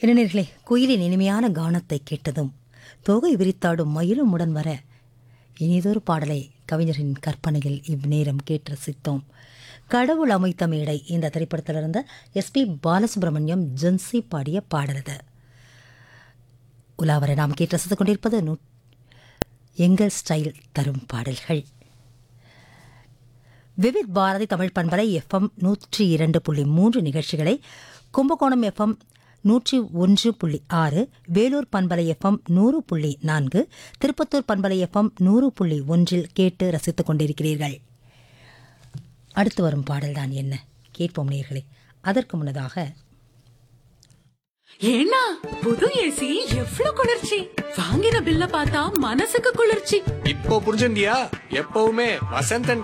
இளைஞர்களே குயிலின் இனிமையான கானத்தை கேட்டதும் தோகை விரித்தாடும் மயிலும் உடன் வர இனிதொரு பாடலை கவிஞரின் கற்பனையில் இவ்நேரம் கேட்டு ரசித்தோம் கடவுள் அமைத்த மேடை இந்த திரைப்படத்தில் இருந்த எஸ்பி பாலசுப்ரமணியம் ஜென்சி பாடிய பாடலது உலாவரை நாம் கேட்டு ரசித்துக் கொண்டிருப்பது நூ எங்கள் ஸ்டைல் தரும் பாடல்கள் விவித் பாரதி தமிழ் பண்பலை எஃப்எம் நூற்றி இரண்டு புள்ளி மூன்று நிகழ்ச்சிகளை கும்பகோணம் எஃப்எம் நூற்றி ஒன்று புள்ளி ஆறு வேலூர் பண்பலை எஃப்எம் நூறு புள்ளி நான்கு திருப்பத்தூர் பண்பலை எஃப்எம் நூறு புள்ளி ஒன்றில் கேட்டு ரசித்துக் கொண்டிருக்கிறீர்கள் அடுத்து வரும் பாடல்தான் என்ன கேட்போம் நேர்களே அதற்கு முன்னதாக ஏன்னா புது ஏசி எவ்வளவு குளிர்ச்சி வாங்கின பில்ல பார்த்தா மனசுக்கு குளிர்ச்சி இப்போ புரிஞ்சுண்டியா எப்பவுமே வசந்தன்